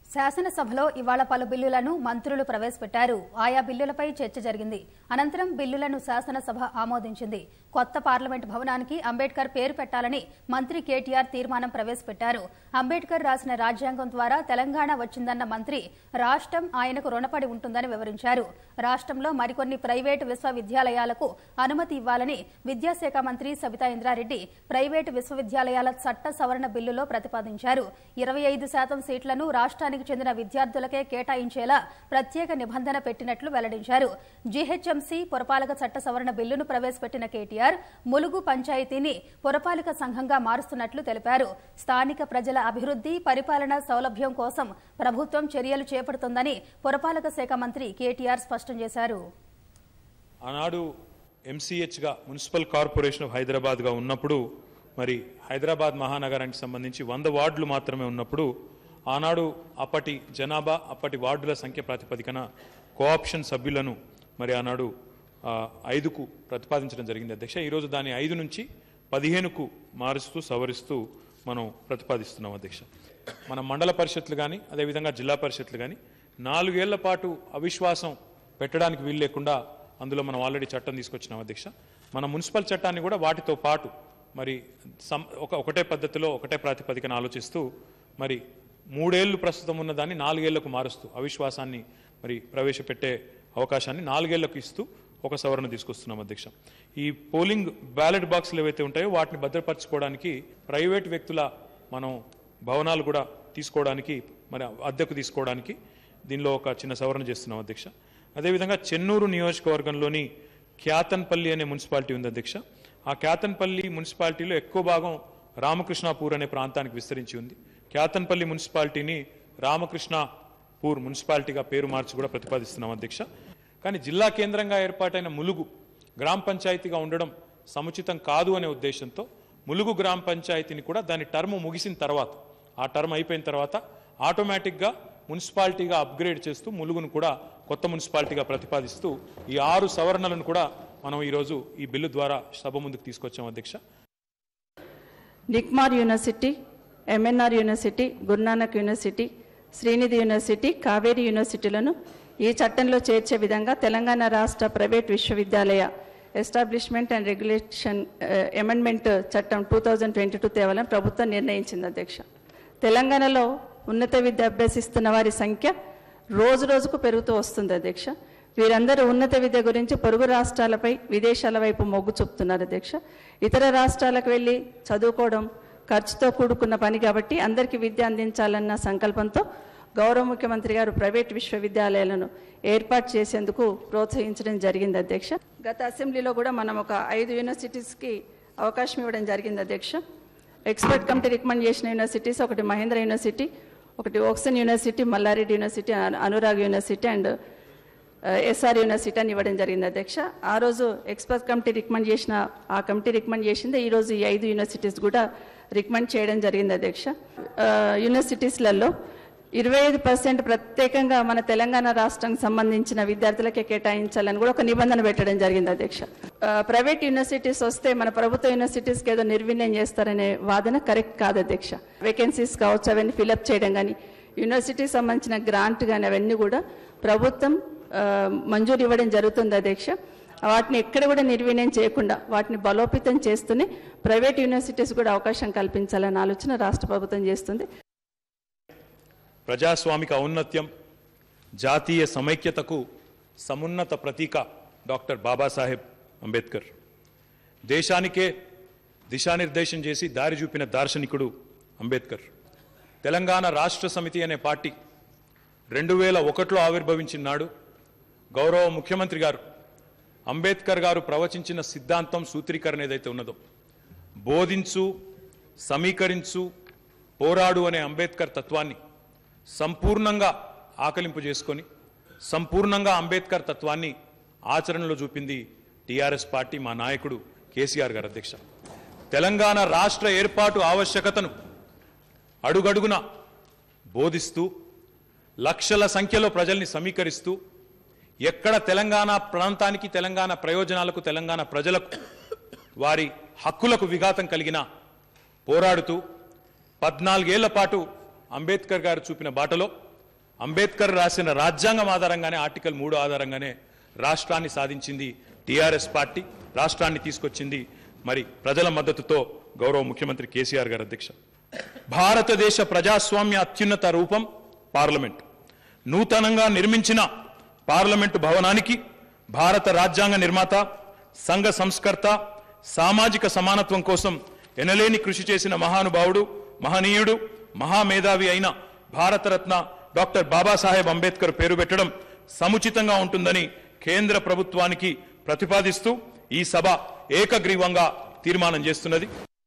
శాసనసభలో ఇవాళ పలు బిల్లులను మంత్రులు ప్రవేశపెట్టారు ఆయా బిల్లులపై చర్చ జరిగింది అనంతరం బిల్లులను శాసనసభ ఆమోదించింది కొత్త పార్లమెంట్ భవనానికి అంబేద్కర్ పేరు పెట్టాలని మంత్రి కేటీఆర్ తీర్మానం ప్రవేశపెట్టారు అంబేద్కర్ రాసిన రాజ్యాంగం ద్వారా తెలంగాణ వచ్చిందన్న మంత్రి రాష్ట్రం ఆయనకు రుణపడి ఉంటుందని వివరించారు రాష్ట్రంలో మరికొన్ని ప్రైవేటు విశ్వవిద్యాలయాలకు అనుమతి ఇవ్వాలని విద్యాశాఖ మంత్రి సబితా ఇంద్రారెడ్డి ప్రైవేటు విశ్వవిద్యాలయాల చట్ట సవరణ బిల్లులో ప్రతిపాదించారు ఇరవై ఐదు శాతం సీట్లను రాష్ట్రానికి చెందిన విద్యార్థులకే కేటాయించేలా ప్రత్యేక నిబంధన పెట్టినట్లు వెల్లడించారు జీహెచ్ఎంసీ పురపాలక చట్ట సవరణ బిల్లును ప్రవేశపెట్టిన కేటీఆర్ ములుగు పంచాయతీని పురపాలక సంఘంగా మారుస్తున్నట్లు తెలిపారు స్థానిక ప్రజల అభివృద్ధి పరిపాలన సౌలభ్యం కోసం ప్రభుత్వం చర్యలు చేపడుతోందని పురపాలక శాఖ మంత్రి కేటీఆర్ స్పష్టం చేశారు ఆనాడు ఎంసీహెచ్గా మున్సిపల్ కార్పొరేషన్ ఆఫ్ హైదరాబాద్గా ఉన్నప్పుడు మరి హైదరాబాద్ మహానగరానికి సంబంధించి వంద వార్డులు మాత్రమే ఉన్నప్పుడు ఆనాడు అప్పటి జనాభా అప్పటి వార్డుల సంఖ్య ప్రాతిపదికన కోఆప్షన్ సభ్యులను మరి ఆనాడు ఆ, ఐదుకు ప్రతిపాదించడం జరిగింది అధ్యక్ష ఈరోజు దాన్ని ఐదు నుంచి పదిహేనుకు మారుస్తూ సవరిస్తూ మనం ప్రతిపాదిస్తున్నాం అధ్యక్ష మన మండల పరిషత్లు కానీ అదేవిధంగా జిల్లా పరిషత్లు కానీ నాలుగేళ్ల పాటు అవిశ్వాసం పెట్టడానికి వీలు లేకుండా అందులో మనం ఆల్రెడీ చట్టం తీసుకొచ్చినాం అధ్యక్ష మన మున్సిపల్ చట్టాన్ని కూడా వాటితో పాటు మరి సం ఒక ఒకటే పద్ధతిలో ఒకటే ప్రాతిపదికన ఆలోచిస్తూ మరి మూడేళ్లు ప్రస్తుతం ఉన్న దాన్ని నాలుగేళ్లకు మారుస్తూ అవిశ్వాసాన్ని మరి ప్రవేశపెట్టే అవకాశాన్ని నాలుగేళ్లకు ఇస్తూ ఒక సవరణ తీసుకొస్తున్నాం అధ్యక్ష ఈ పోలింగ్ బ్యాలెట్ బాక్సులు ఏవైతే ఉంటాయో వాటిని భద్రపరచుకోవడానికి ప్రైవేట్ వ్యక్తుల మనం భవనాలు కూడా తీసుకోవడానికి మరి అద్దెకు తీసుకోవడానికి దీనిలో ఒక చిన్న సవరణ చేస్తున్నాం అధ్యక్ష అదేవిధంగా చెన్నూరు నియోజకవర్గంలోని క్యాతన్పల్లి అనే మున్సిపాలిటీ ఉంది అధ్యక్ష ఆ క్యాతన్పల్లి మున్సిపాలిటీలో ఎక్కువ భాగం రామకృష్ణాపూర్ అనే ప్రాంతానికి విస్తరించి ఉంది క్యాతన్పల్లి మున్సిపాలిటీని రామకృష్ణాపూర్ మున్సిపాలిటీగా పేరు మార్చి కూడా ప్రతిపాదిస్తున్నాం అధ్యక్ష కానీ జిల్లా కేంద్రంగా ఏర్పాటైన ములుగు గ్రామ పంచాయతీగా ఉండడం సముచితం కాదు అనే ఉద్దేశంతో ములుగు గ్రామ పంచాయతీని కూడా దాని టర్మ్ ముగిసిన తర్వాత ఆ టర్మ్ అయిపోయిన తర్వాత ఆటోమేటిక్గా మున్సిపాలిటీగా అప్గ్రేడ్ చేస్తూ ములుగును కూడా కొత్త మున్సిపాలిటీగా ప్రతిపాదిస్తూ ఈ ఆరు సవరణలను కూడా మనం ఈరోజు ఈ బిల్లు ద్వారా సభ ముందుకు తీసుకొచ్చాం అధ్యక్ష NICMAR university MNR university Guru Nanak university Srinidhi university Kaveri యూనివర్సిటీలను ఈ చట్టంలో చేర్చే విధంగా తెలంగాణ రాష్ట్ర ప్రైవేట్ విశ్వవిద్యాలయ ఎస్టాబ్లిష్మెంట్ అండ్ రెగ్యులేషన్ అమెండ్మెంట్ చట్టం టూ థౌజండ్ ట్వంటీ టూ తేవాలని ప్రభుత్వం నిర్ణయించింది అధ్యక్ష తెలంగాణలో ఉన్నత విద్య అభ్యసిస్తున్న వారి సంఖ్య రోజు రోజుకు పెరుగుతూ వస్తుంది అధ్యక్ష వీరందరూ ఉన్నత విద్య గురించి పొరుగు రాష్ట్రాలపై విదేశాల వైపు మొగ్గు చూపుతున్నారు అధ్యక్ష ఇతర రాష్ట్రాలకు వెళ్ళి చదువుకోవడం ఖర్చుతో కూడుకున్న పని కాబట్టి అందరికీ విద్య అందించాలన్న సంకల్పంతో గౌరవ ముఖ్యమంత్రి గారు ప్రైవేట్ విశ్వవిద్యాలయాలను ఏర్పాటు చేసేందుకు ప్రోత్సహించడం జరిగింది అధ్యక్ష గత అసెంబ్లీలో కూడా మనం ఒక ఐదు యూనివర్సిటీస్కి అవకాశం ఇవ్వడం జరిగింది అధ్యక్ష ఎక్స్పర్ట్ కమిటీ రికమెండ్ చేసిన యూనివర్సిటీస్ ఒకటి మహేంద్ర యూనివర్సిటీ ఒకటి ఓక్సన్ యూనివర్సిటీ మల్లారెడ్డి యూనివర్సిటీ అను- Anurag university and SR university అని ఇవ్వడం జరిగింది అధ్యక్ష ఆ రోజు ఎక్స్పర్ట్ కమిటీ రికమెండ్ చేసిన ఆ కమిటీ రికమెండ్ చేసింది ఈ రోజు ఈ ఐదు యూనివర్సిటీస్ కూడా రికమెండ్ చేయడం జరిగింది అధ్యక్ష ఆ, యూనివర్సిటీస్లలో ఇరవై ఐదు పర్సెంట్ ప్రత్యేకంగా మన తెలంగాణ రాష్ట్రానికి సంబంధించిన విద్యార్థులకే కేటాయించాలని కూడా ఒక నిబంధన పెట్టడం జరిగింది అధ్యక్ష ఆ, ప్రైవేట్ యూనివర్సిటీస్ వస్తే మన ప్రభుత్వ యూనివర్సిటీస్కి ఏదో నిర్వీర్యం చేస్తారనే వాదన కరెక్ట్ కాదు అధ్యక్ష వేకెన్సీస్ కావచ్చు అవన్నీ ఫిలప్ చేయడం కానీ యూనివర్సిటీకి సంబంధించిన గ్రాంట్ కానీ అవన్నీ కూడా ప్రభుత్వం ఆ, మంజూరు ఇవ్వడం జరుగుతుంది అధ్యక్ష వాటిని ఎక్కడ కూడా నిర్వీర్యం చేయకుండా వాటిని బలోపేతం చేస్తూనే ప్రైవేట్ యూనివర్సిటీస్ కూడా అవకాశం కల్పించాలన్న ఆలోచన రాష్ట్ర ప్రభుత్వం చేస్తుంది ప్రజాస్వామిక ఔన్నత్యం జాతీయ సమైక్యతకు సమున్నత ప్రతీక డాక్టర్ బాబాసాహెబ్ అంబేద్కర్ దేశానికే దిశానిర్దేశం చేసి దారి చూపిన దార్శనికుడు అంబేద్కర్ తెలంగాణ రాష్ట్ర సమితి అనే పార్టీ రెండు వేల ఒకటిలో ఆవిర్భవించిన నాడు గౌరవ ముఖ్యమంత్రి గారు అంబేద్కర్ గారు ప్రవచించిన సిద్ధాంతం సూత్రీకరణ ఏదైతే ఉన్నదో బోధించు సమీకరించు పోరాడు అనే అంబేద్కర్ తత్వాన్ని సంపూర్ణంగా ఆకలింపు చేసుకొని సంపూర్ణంగా అంబేద్కర్ తత్వాన్ని ఆచరణలో చూపింది టీఆర్ఎస్ పార్టీ మా నాయకుడు కేసీఆర్ గారు అధ్యక్ష తెలంగాణ రాష్ట్ర ఏర్పాటు ఆవశ్యకతను అడుగడుగున బోధిస్తూ లక్షల సంఖ్యలో ప్రజల్ని సమీకరిస్తూ ఎక్కడ తెలంగాణ ప్రాంతానికి తెలంగాణ ప్రయోజనాలకు తెలంగాణ ప్రజలకు వారి హక్కులకు విఘాతం కలిగినా పోరాడుతూ పద్నాలుగేళ్ల పాటు అంబేద్కర్ గారు చూపిన బాటలో అంబేద్కర్ రాసిన రాజ్యాంగం ఆధారంగానే ఆర్టికల్ మూడు ఆధారంగానే రాష్ట్రాన్ని సాధించింది టీఆర్ఎస్ పార్టీ రాష్ట్రాన్ని తీసుకొచ్చింది మరి ప్రజల మద్దతుతో గౌరవ ముఖ్యమంత్రి కేసీఆర్ గారు అధ్యక్ష భారతదేశ ప్రజాస్వామ్య అత్యున్నత రూపం పార్లమెంట్ నూతనంగా నిర్మించిన పార్లమెంటు భవనానికి భారత రాజ్యాంగ నిర్మాత సంఘ సంస్కర్త సామాజిక సమానత్వం కోసం ఎనలేని కృషి చేసిన మహానుభావుడు మహనీయుడు మహామేధావి అయిన భారతరత్న డాక్టర్ బాబాసాహెబ్ అంబేద్కర్ పేరు పెట్టడం సముచితంగా ఉంటుందని కేంద్ర ప్రభుత్వానికి ప్రతిపాదిస్తూ ఈ సభ ఏకగ్రీవంగా తీర్మానం చేస్తున్నది